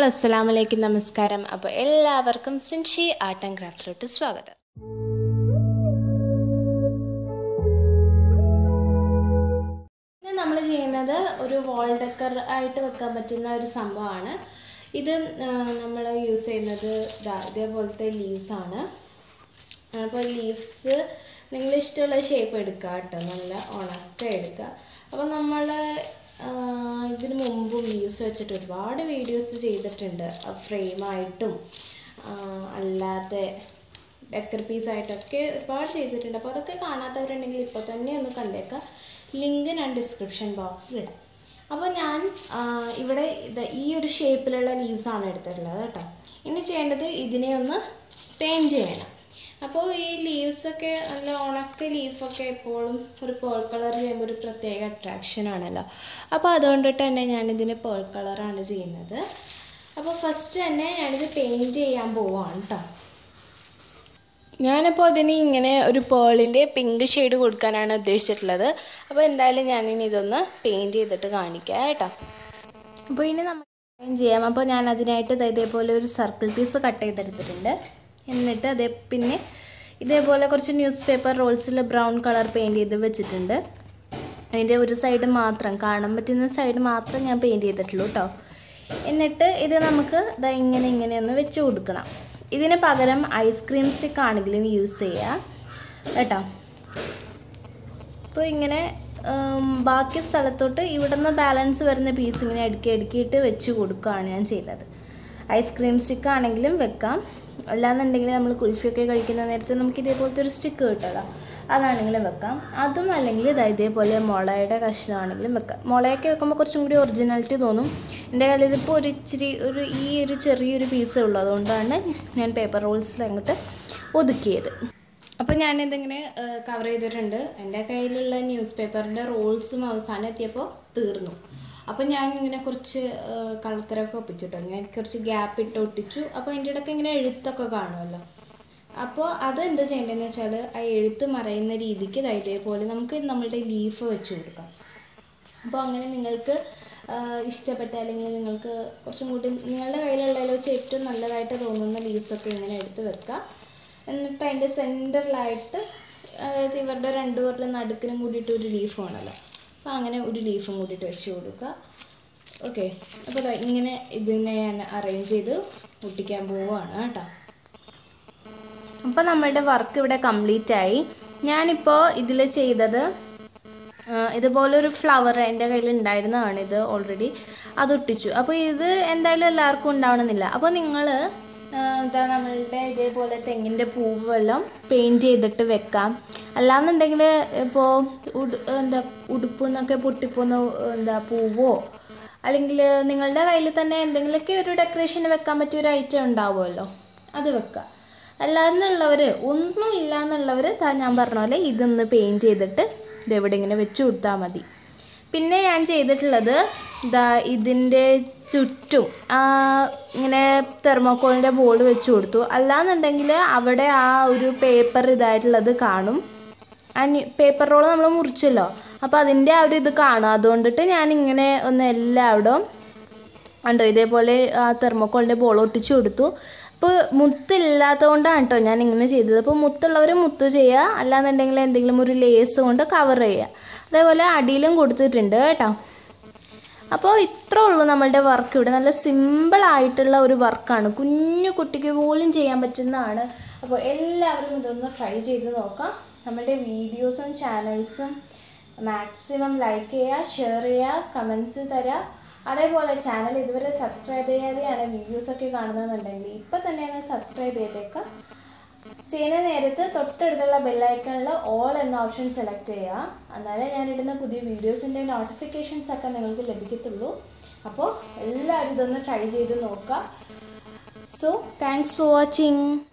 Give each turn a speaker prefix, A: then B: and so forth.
A: all അസ്സലാം വലൈക്കും നമസ്കാരം അപ്പോൾ എല്ലാവർക്കും സിൻഷി ആർട്ട് ആൻഡ് ക്രാഫ്റ്റിലോട്ട് സ്വാഗതം ഇന്ന് നമ്മൾ ചെയ്യുന്നത് ഒരു വാൾ ഡെക്കർ ആയിട്ട് വെക്കാൻ പറ്റുന്ന ഒരു സംഭവമാണ് ഇത് നമ്മൾ യൂസ് ചെയ്യുന്നത് ദാ ഇതേപോലത്തെ ലീവ്സ് ആണ് അപ്പോൾ ലീവ്സ് നിങ്ങൾ ഇഷ്ടമുള്ള ഷേപ്പ് എടുക്കുക കേട്ടോ നല്ല ഉണക്ക എടുക്കുക അപ്പോൾ നമ്മൾ ഇതിന് മുമ്പും ലീവ്സ് വെച്ചിട്ട് ഒരുപാട് വീഡിയോസ് ചെയ്തിട്ടുണ്ട് ഫ്രെയിമായിട്ടും അല്ലാതെ ഡെക്കർ പീസായിട്ടൊക്കെ ഒരുപാട് ചെയ്തിട്ടുണ്ട് അപ്പോൾ അതൊക്കെ കാണാത്തവരുണ്ടെങ്കിൽ ഇപ്പോൾ തന്നെ ഒന്ന് കണ്ടേക്കാം ലിങ്ക് ഞാൻ ഡിസ്ക്രിപ്ഷൻ ബോക്സിലിടാം അപ്പോൾ ഞാൻ ഇവിടെ ഇത് ഈ ഒരു ഷേപ്പിലുള്ള ലീവ്സാണ് എടുത്തിട്ടുള്ളത് കേട്ടോ ഇനി ചെയ്യേണ്ടത് ഇതിനെ ഒന്ന് പെയിൻറ്റ് ചെയ്യണം അപ്പോൾ ഈ ലീവ്സൊക്കെ നല്ല ഉണക്ക ലീഫൊക്കെ എപ്പോഴും ഒരു പേൾ കളർ ചെയ്യുമ്പോൾ ഒരു പ്രത്യേക അട്രാക്ഷൻ ആണല്ലോ അപ്പോൾ അതുകൊണ്ടിട്ട് തന്നെ ഞാനിതിന് പേൾ കളറാണ് ചെയ്യുന്നത് അപ്പോൾ ഫസ്റ്റ് തന്നെ ഞാനിത് പെയിൻറ്റ് ചെയ്യാൻ പോവാണ് കേട്ടോ ഞാനിപ്പോൾ അതിന് ഇങ്ങനെ ഒരു പേളിൻ്റെ പിങ്ക് ഷെയ്ഡ് കൊടുക്കാനാണ് ഉദ്ദേശിച്ചിട്ടുള്ളത് അപ്പോൾ എന്തായാലും ഞാനിനി ഇതൊന്ന് പെയിൻറ്റ് ചെയ്തിട്ട് കാണിക്കാം കേട്ടോ അപ്പോൾ ഇനി നമുക്ക് പെയിൻറ്റ് ചെയ്യാം അപ്പോൾ ഞാൻ അതിനായിട്ട് ഇതേപോലെ ഒരു സർക്കിൾ പീസ് കട്ട് ചെയ്തെടുത്തിട്ടുണ്ട് എന്നിട്ട് അതേ പിന്നെ ഇതേപോലെ കുറച്ച് ന്യൂസ് പേപ്പർ റോൾസിൽ ബ്രൗൺ കളർ പെയിൻറ്റ് ചെയ്ത് വെച്ചിട്ടുണ്ട് അതിൻ്റെ ഒരു സൈഡ് മാത്രം കാണാൻ പറ്റുന്ന സൈഡ് മാത്രം ഞാൻ പെയിൻറ്റ് ചെയ്തിട്ടുള്ളൂ കേട്ടോ എന്നിട്ട് ഇത് നമുക്ക് ഇതാ ഇങ്ങനെ ഇങ്ങനെ ഒന്ന് വെച്ച് കൊടുക്കണം ഇതിന് പകരം ഐസ്ക്രീം സ്റ്റിക്ക് ആണെങ്കിലും യൂസ് ചെയ്യാം കേട്ടോ അപ്പോൾ ഇങ്ങനെ ബാക്കി സ്ഥലത്തോട്ട് ഇവിടെ നിന്ന് ബാലൻസ് വരുന്ന പീസ് ഇങ്ങനെ അടുക്കി അടുക്കിയിട്ട് വെച്ച് കൊടുക്കുകയാണ് ഞാൻ ചെയ്തത് ഐസ്ക്രീം സ്റ്റിക്ക് ആണെങ്കിലും വെക്കാം അല്ലാന്നുണ്ടെങ്കിൽ നമ്മൾ കുൽഫിയൊക്കെ കഴിക്കുന്ന നേരത്തെ നമുക്ക് ഇതേപോലത്തെ ഒരു സ്റ്റിക്ക് കിട്ടുമല്ലോ അതാണെങ്കിലും വെക്കാം അതും അല്ലെങ്കിൽ ഇതാ ഇതേപോലെ മുളയുടെ കഷ്ണമാണെങ്കിലും വെക്കാം മുളയൊക്കെ വെക്കുമ്പോൾ കുറച്ചും കൂടി ഒറിജിനാലിറ്റി തോന്നും എൻ്റെ കയ്യിൽ ഇതിപ്പോൾ ഒരു ഇച്ചിരി ഒരു ഈ ഒരു ചെറിയൊരു പീസേ ഉള്ളൂ അതുകൊണ്ടാണ് ഞാൻ പേപ്പർ റോൾസിൽ അങ്ങോട്ട് ഒതുക്കിയത് അപ്പോൾ ഞാനിതിങ്ങനെ കവർ ചെയ്തിട്ടുണ്ട് എൻ്റെ കയ്യിലുള്ള ന്യൂസ് പേപ്പറിൻ്റെ റോൾസും അവസാനം എത്തിയപ്പോൾ തീർന്നു അപ്പോൾ ഞാൻ ഇങ്ങനെ കുറച്ച് കളത്തരമൊക്കെ ഒപ്പിച്ചിട്ടോ ഇങ്ങനെ കുറച്ച് ഗ്യാപ്പ് ഇട്ട് ഒട്ടിച്ചു അപ്പോൾ അതിൻ്റെ ഇടയ്ക്ക് ഇങ്ങനെ എഴുത്തൊക്കെ കാണുമല്ലോ അപ്പോൾ അത് എന്താ ചെയ്യേണ്ടതെന്ന് വെച്ചാൽ ആ എഴുത്ത് മറയുന്ന രീതിക്ക് ഇതേപോലെ നമുക്ക് നമ്മളുടെ ലീഫ് വെച്ച് കൊടുക്കാം അപ്പോൾ അങ്ങനെ നിങ്ങൾക്ക് ഇഷ്ടപ്പെട്ട അല്ലെങ്കിൽ നിങ്ങൾക്ക് കുറച്ചും കൂടി നിങ്ങളുടെ കയ്യിലുള്ളതിൽ വെച്ച് ഏറ്റവും നല്ലതായിട്ട് തോന്നുന്ന ലീവ്സൊക്കെ ഇങ്ങനെ എടുത്ത് വെക്കുക എന്നിട്ട് അതിൻ്റെ സെൻറ്ററിലായിട്ട് അതായത് ഇവരുടെ രണ്ടുപേരുടെ നടുക്കിനും കൂടിയിട്ട് ഒരു ലീഫ് വേണമല്ലോ അപ്പോൾ അങ്ങനെ ഒരു ലീഫും കൂടിയിട്ട് വെച്ച് കൊടുക്കുക ഓക്കെ അപ്പോൾ ഇങ്ങനെ ഇതിനെ ഞാൻ അറേഞ്ച് ചെയ്ത് ഒട്ടിക്കാൻ പോവുകയാണ് കേട്ടോ അപ്പോൾ നമ്മളുടെ വർക്ക് ഇവിടെ കംപ്ലീറ്റ് ആയി ഞാനിപ്പോൾ ഇതിൽ ചെയ്തത് ഇതുപോലൊരു ഫ്ലവർ എൻ്റെ കയ്യിൽ ഉണ്ടായിരുന്നതാണ് ഇത് ഓൾറെഡി അത് ഒട്ടിച്ചു അപ്പോൾ ഇത് എന്തായാലും എല്ലാവർക്കും ഉണ്ടാവണമെന്നില്ല അപ്പോൾ നിങ്ങൾ എന്താ നമ്മളുടെ ഇതേപോലെ തെങ്ങിൻ്റെ പൂവ് വല്ലതും പെയിൻറ്റ് ചെയ്തിട്ട് വെക്കാം അല്ലാന്നുണ്ടെങ്കിൽ ഇപ്പോൾ ഉടു എന്താ ഉടുപ്പ് എന്നൊക്കെ പൊട്ടിപ്പോന്ന എന്താ പൂവോ അല്ലെങ്കിൽ നിങ്ങളുടെ കയ്യിൽ തന്നെ എന്തെങ്കിലുമൊക്കെ ഒരു ഡെക്കറേഷൻ വെക്കാൻ പറ്റിയ ഒരു ഐറ്റം ഉണ്ടാവുമല്ലോ അത് വെക്കുക അല്ലാന്നുള്ളവർ ഒന്നും ഇല്ല എന്നുള്ളവർ ഞാൻ പറഞ്ഞ പോലെ ഇതൊന്ന് പെയിൻറ്റ് ചെയ്തിട്ട് ഇതെവിടെ ഇങ്ങനെ വെച്ച് കൊടുത്താൽ മതി പിന്നെ ഞാൻ ചെയ്തിട്ടുള്ളത് ഇതാ ഇതിൻ്റെ ചുറ്റും ഇങ്ങനെ തെർമോക്കോളിൻ്റെ ബോൾ വെച്ച് കൊടുത്തു അല്ലാന്നുണ്ടെങ്കിൽ അവിടെ ആ ഒരു പേപ്പർ ഇതായിട്ടുള്ളത് കാണും ആ പേപ്പർ റോൾ നമ്മൾ മുറിച്ചല്ലോ അപ്പോൾ അതിൻ്റെ ആ ഒരു ഇത് കാണും അതുകൊണ്ടിട്ട് ഞാൻ ഇങ്ങനെ ഒന്ന് എല്ലാവിടും ഉണ്ടോ ഇതേപോലെ ആ തെർമോക്കോളിൻ്റെ ബോൾ ഒട്ടിച്ചു കൊടുത്തു അപ്പോൾ മുത്തില്ലാത്തത് കൊണ്ടാണ് കേട്ടോ ഞാൻ ഇങ്ങനെ ചെയ്തത് അപ്പോൾ മുത്തുള്ളവർ മുത്ത് ചെയ്യുക അല്ലാന്നുണ്ടെങ്കിൽ എന്തെങ്കിലും ഒരു ലേസ് കൊണ്ട് കവർ ചെയ്യുക അതേപോലെ അടിയിലും കൊടുത്തിട്ടുണ്ട് കേട്ടോ അപ്പോൾ ഇത്ര ഉള്ളൂ നമ്മളുടെ വർക്ക് ഇവിടെ നല്ല സിമ്പിൾ ആയിട്ടുള്ള ഒരു വർക്കാണ് കുഞ്ഞു കുട്ടിക്ക് പോലും ചെയ്യാൻ പറ്റുന്നതാണ് അപ്പോൾ എല്ലാവരും ഇതൊന്ന് ട്രൈ ചെയ്ത് നോക്കാം നമ്മളുടെ വീഡിയോസും ചാനൽസും മാക്സിമം ലൈക്ക് ചെയ്യുക ഷെയർ ചെയ്യുക കമൻസ് തരിക അതേപോലെ ചാനൽ ഇതുവരെ സബ്സ്ക്രൈബ് ചെയ്യാതെയാണ് വീഡിയോസൊക്കെ കാണുന്നതെന്നുണ്ടെങ്കിൽ ഇപ്പോൾ തന്നെ ഒന്ന് സബ്സ്ക്രൈബ് ചെയ്തേക്കാം ചെയ്യുന്ന നേരത്ത് തൊട്ടടുത്തുള്ള ബെല്ലൈക്കണിൽ ഓൾ എന്ന ഓപ്ഷൻ സെലക്ട് ചെയ്യുക എന്നാലേ ഞാനിടുന്ന പുതിയ വീഡിയോസിൻ്റെ നോട്ടിഫിക്കേഷൻസ് ഒക്കെ നിങ്ങൾക്ക് ലഭിക്കത്തുള്ളൂ അപ്പോൾ എല്ലാവരും ഇതൊന്ന് ട്രൈ ചെയ്ത് നോക്കുക സോ താങ്ക്സ് ഫോർ വാച്ചിങ്